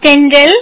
தென்றல்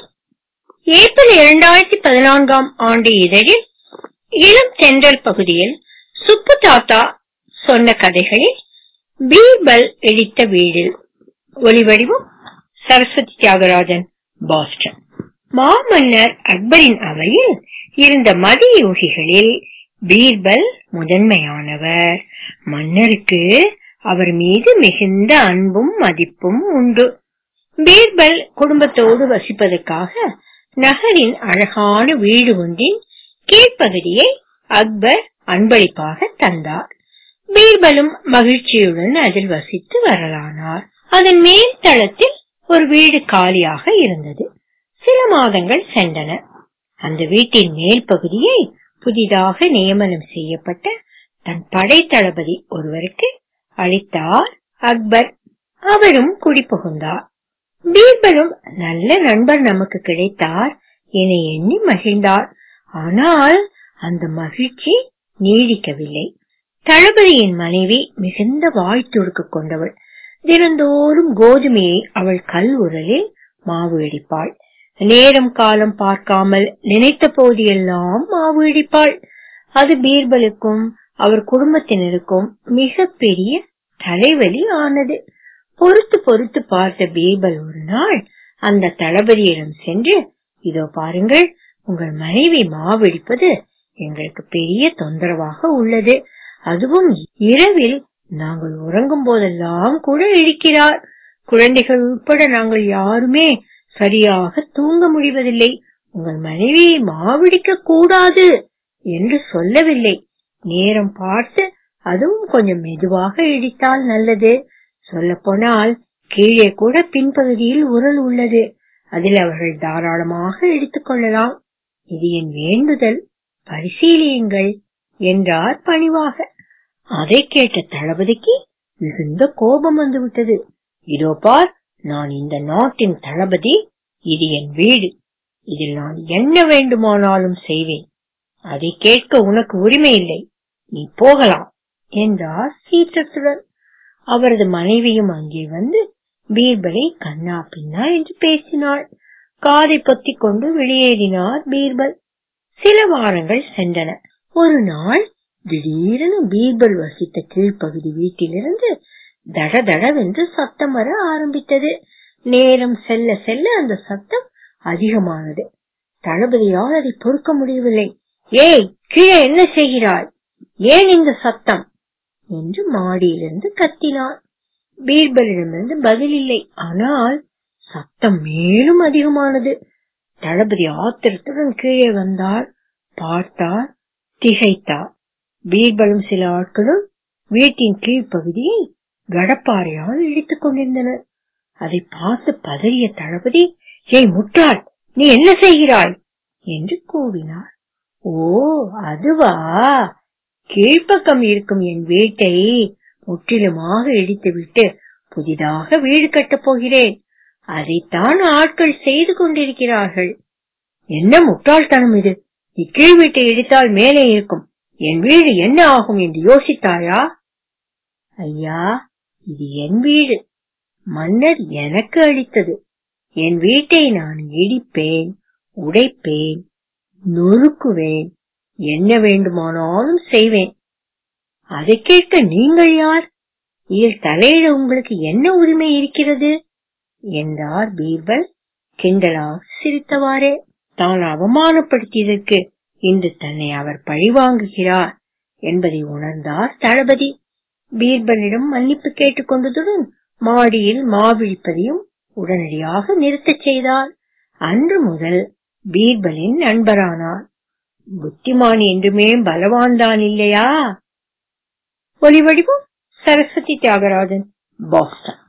ஏப்ரல் இரண்டாயிரத்தி பதினான்காம் ஆண்டு இதழில் இளம் தென்றல் பகுதியில் சுப்பு தாத்தா சொன்ன கதைகளில் பீர்பல் இடித்த வீடு ஒலிவடிவம் சரஸ்வதி தியாகராஜன் பாஸ்டன் மாமன்னர் அக்பரின் அவையில் இருந்த மதியோகிகளில் பீர்பல் முதன்மையானவர் மன்னருக்கு அவர் மீது மிகுந்த அன்பும் மதிப்பும் உண்டு பீர்பல் குடும்பத்தோடு வசிப்பதற்காக நகரின் அழகான வீடு ஒன்றின் கீழ்ப்பகுதியை அக்பர் அன்பளிப்பாக தந்தார் பீர்பலும் மகிழ்ச்சியுடன் அதில் வசித்து வரலானார் அதன் மேல் தளத்தில் ஒரு வீடு காலியாக இருந்தது சில மாதங்கள் சென்றன அந்த வீட்டின் மேல் பகுதியை புதிதாக நியமனம் செய்யப்பட்ட தன் படை தளபதி ஒருவருக்கு அளித்தார் அக்பர் அவரும் குடிபுகுந்தார் பீர்பலும் நல்ல நண்பர் நமக்கு கிடைத்தார் என எண்ணி மகிழ்ந்தார் ஆனால் அந்த மகிழ்ச்சி நீடிக்கவில்லை தளபதியின் மனைவி மிகுந்த வாய் துடுக்கு கொண்டவள் தினந்தோறும் கோதுமையை அவள் கல் உரலில் மாவு இடிப்பாள் நேரம் காலம் பார்க்காமல் நினைத்த போதெல்லாம் மாவு இடிப்பாள் அது பீர்பலுக்கும் அவர் குடும்பத்தினருக்கும் மிக பெரிய தலைவலி ஆனது பொறுத்து பொறுத்து பார்த்த பீர்பல் ஒரு நாள் அந்த தளபதியிடம் சென்று இதோ பாருங்கள் உங்கள் மனைவி மாவெடிப்பது எங்களுக்கு பெரிய தொந்தரவாக உள்ளது அதுவும் இரவில் நாங்கள் உறங்கும் போதெல்லாம் கூட இடிக்கிறார் குழந்தைகள் உட்பட நாங்கள் யாருமே சரியாக தூங்க முடிவதில்லை உங்கள் மனைவியை மாவிடிக்க கூடாது என்று சொல்லவில்லை நேரம் பார்த்து அதுவும் கொஞ்சம் மெதுவாக இடித்தால் நல்லது சொல்ல போனால் கீழே கூட பின்பகுதியில் உரல் உள்ளது அதில் அவர்கள் தாராளமாக எடுத்துக் கொள்ளலாம் இது என் வேண்டுதல் பரிசீலியுங்கள் என்றார் பணிவாக அதை கேட்ட தளபதிக்கு மிகுந்த கோபம் வந்துவிட்டது இதோ பார் நான் இந்த நாட்டின் தளபதி இது என் வீடு இதில் நான் என்ன வேண்டுமானாலும் செய்வேன் அதை கேட்க உனக்கு உரிமை இல்லை நீ போகலாம் என்றார் சீற்றத்துடன் அவரது மனைவியும் அங்கே வந்து பீர்பலை கண்ணா பின்னா என்று பேசினாள் காதை பொத்திக் கொண்டு வெளியேறினார் பீர்பல் சில வாரங்கள் சென்றன ஒரு நாள் திடீரென பீர்பல் வசித்த கீழ்ப்பகுதி வீட்டிலிருந்து தட தடவென்று சத்தம் வர ஆரம்பித்தது நேரம் செல்ல செல்ல அந்த சத்தம் அதிகமானது தளபதியால் அதை பொறுக்க முடியவில்லை ஏய் கீழே என்ன செய்கிறாய் ஏன் இந்த சத்தம் என்று மாடியிலிருந்து கத்தினார் பீர்பலிடமிருந்து பதில் இல்லை ஆனால் சத்தம் மேலும் அதிகமானது தளபதி ஆத்திரத்துடன் கீழே வந்தார் பார்த்தார் திகைத்தார் பீர்பலும் சில ஆட்களும் வீட்டின் கீழ்ப்பகுதியை கடப்பாறையால் இடித்துக் கொண்டிருந்தனர் அதை பார்த்து பதறிய தளபதி ஏய் முட்டாள் நீ என்ன செய்கிறாய் என்று கூவினார் ஓ அதுவா கீழ்ப்பக்கம் இருக்கும் என் வீட்டை முற்றிலுமாக இடித்துவிட்டு புதிதாக வீடு கட்டப் போகிறேன் அதைத்தான் ஆட்கள் செய்து கொண்டிருக்கிறார்கள் என்ன முட்டாள்தனம் இது நீ கீழ் வீட்டை இடித்தால் மேலே இருக்கும் என் வீடு என்ன ஆகும் என்று யோசித்தாயா ஐயா இது என் வீடு மன்னர் எனக்கு அளித்தது என் வீட்டை நான் இடிப்பேன் உடைப்பேன் நொறுக்குவேன் என்ன வேண்டுமானாலும் செய்வேன் அதை கேட்க நீங்கள் யார் இதில் தலையிட உங்களுக்கு என்ன உரிமை இருக்கிறது என்றார் பீர்பல் கிண்டலாக சிரித்தவாறே தான் அவமானப்படுத்தியதற்கு இன்று தன்னை அவர் பழிவாங்குகிறார் என்பதை உணர்ந்தார் தளபதி பீர்பலிடம் மன்னிப்பு கேட்டுக் கொண்டதுடன் மாடியில் மாவிழிப்பதையும் உடனடியாக நிறுத்தச் செய்தார் அன்று முதல் பீர்பலின் நண்பரானார் புத்திமான் என்றுமே பலவான்தான் இல்லையா ஒலிவடிவம் சரஸ்வதி தியாகராஜன் பாஸ்டன்